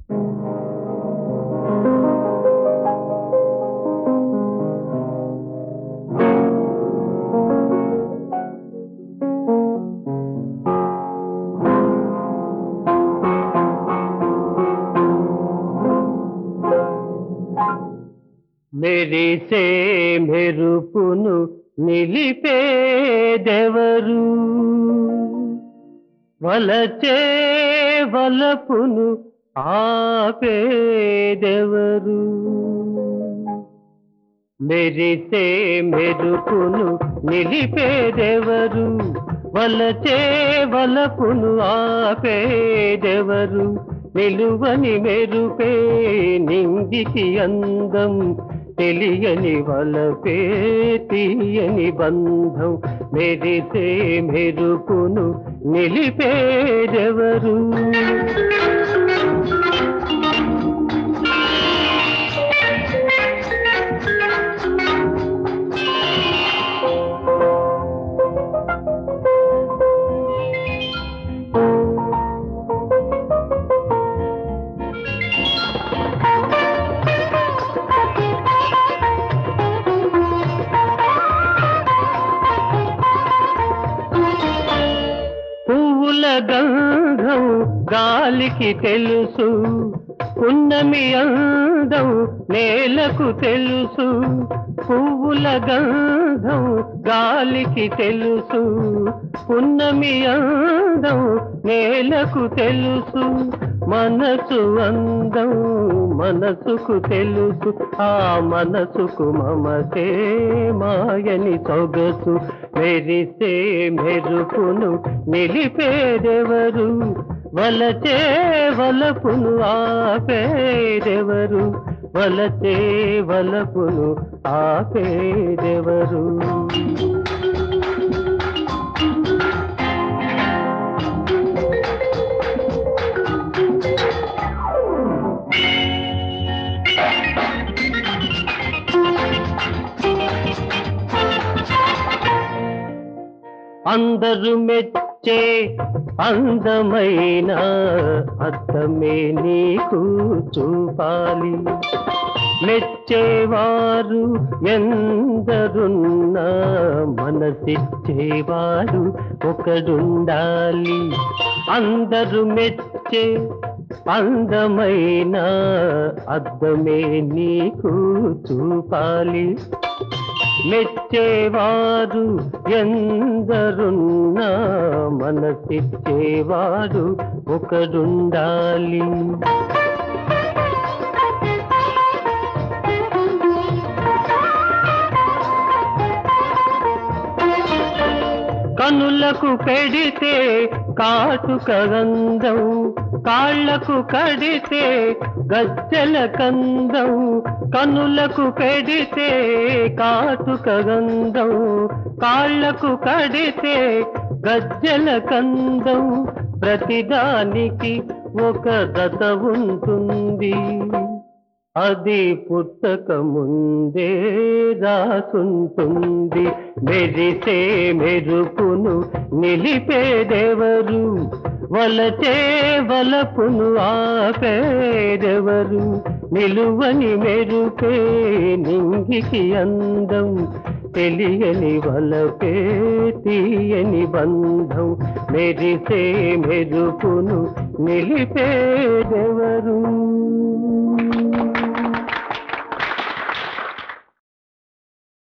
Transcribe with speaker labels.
Speaker 1: మెరిసే మెరుపును నిలిపేదెవరు వలచే వలపును ఆపేదెవరు మెరిసే మెరుపును నిలిపేదెవరు వలచే వలపును ఆపేదెవరు నిలువని మెరుపే నింగికి అందం తెలియని వలపే తీయని బంధం మెరిసే మెరుపును నిలిపేదెవరు పువ్వుల గంధం గాలికి తెలుసు పున్నమి అందం నేలకు తెలుసు పువ్వుల గంధం గాలికి తెలుసు పున్నమి అందం నేలకు తెలుసు మనసు అందం మనసుకు తెలుసు ఆ మనసుకు మమతే మాయని సొగసు మెరిసే మెరుపును నిలిపేదెవరు వలచే వలపును ఆపేదెవరు వలచే వలపును ఆపేదెవరు అందరు మెచ్చే అందమైన అద్దమే నీకు చూపాలి మెచ్చేవారు ఎందరున్నా మనసిచ్చేవాడు ఒకడుండాలి అందరు మెచ్చే అందమైన అద్దమే నీకు చూపాలి మెచ్చేవారు ఎందరున్నా మనసిచ్చేవారు ఒకడుండాలి కనులకు పెడితే కాటుక గంధం కాళ్లకు కడితే గజ్జల కందం కనులకు పెడితే కాటుక గంధం కాళ్లకు కడితే గజ్జల కందం ప్రతిదానికి ఒక దత ఉంటుంది అది పుట్టక ముందే రాసుంటుంది మెరిసే మెరుపును నిలిపేదెవరు వలచే వలపును ఆపేదెవరు నిలువని మెరుపే నింగికి అందం తెలియని వలపే తీయని బంధం మెరిసే మెరుపును నిలిపేదెవరు